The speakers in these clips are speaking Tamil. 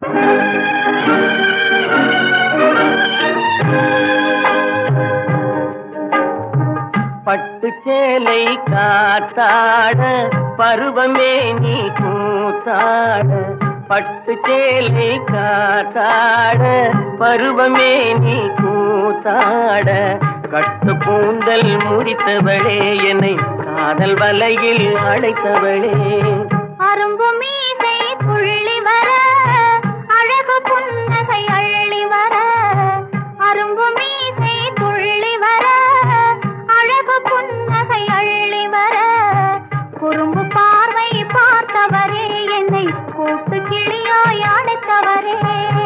பட்டு சேலை காத்தாட பருவமே நீ கூத்தாட பட்டு சேலை காத்தாட பருவமே நீ கூத்தாட கட்டு கூந்தல் முடித்தவளே என்னை காதல் வலையில் அழைத்தவளே அரும்பு மீசை துள்ளி வர அழகு புன்னகை அள்ளி வர அரும்பு மீசை துள்ளி வர அழகு புன்னகை அள்ளி வர குறும்பு பார்வை பார்த்தவரே என்னை கூட்டு கிளியாய் அடைத்தவரே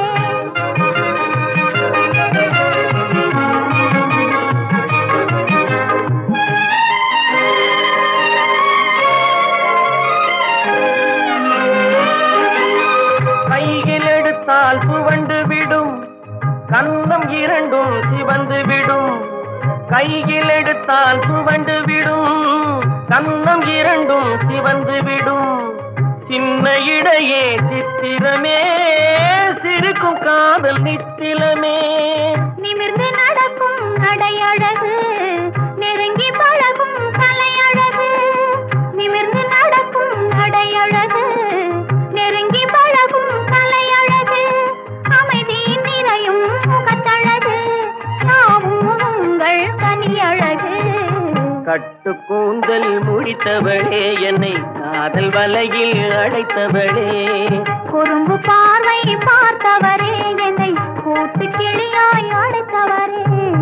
கையில் எடுத்தால் சுவண்டு விடும் கந்தம் இரண்டும் சிவந்து விடும் கையில் எடுத்தால் சுவண்டு விடும் கந்தம் இரண்டும் சிவந்து விடும் சின்ன இடையே சித்திரமே சிரிக்கும் காதல் நித்திலமே நிமிர்ந்து நடக்கும் நடையழகு நெருங்கி பழகும் கலையழகு நிமிர்ந்து நடக்கும் நடையழகு நெருங்கி பழகும் கலையழகு அமைதி நிறையும் முகத்தழகு யாவும் உங்கள் தனியழகு கட்டு கூந்தல் முடித்தவளே என்னை காதல் வலையில் அடைத்தவளே குறும்பு பார்வை பார்த்தவரே என்னை கூட்டு கிளியாய் அடைத்தவரே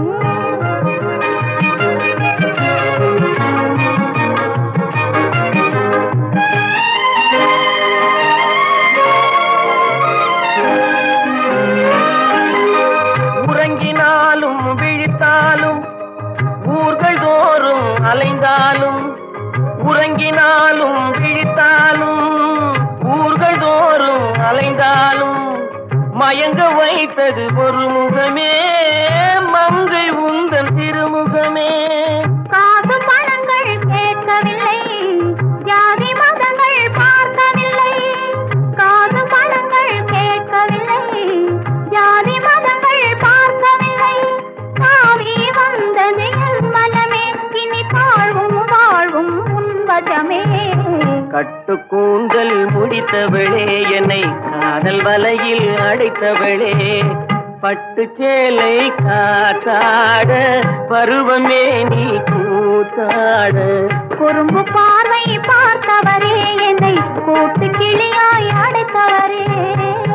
உறங்கினாலும் விழித்தாலும் ஊர்கள் தோறும் அலைந்தாலும் உறங்கினாலும் விழித்தாலும் ஊர்கள் தோறும் அலைந்தாலும் மயங்க வைத்தது ஒரு முகமே மங்கை உந்தன் திருமுகமே காசு பணங்கள் கேட்கவில்லை ஜாதி மதங்கள் பார்க்கவில்லை காசு பணங்கள் கேட்கவில்லை ஜாதி மதங்கள் பார்க்கவில்லை காவி வந்தது என் மனமே இனி தாழ்வும் வாழ்வும் உன்வசமே கட்டு கூந்தல் முடித்தவளே என்னை காதல் வலையில் அடைத்தவளே பட்டு சேலை காத்தாட பருவமே நீ கூத்தாட குறும்பு பார்வை பார்த்தவரே என்னை கூட்டு கிளியாய் அடைத்தவரே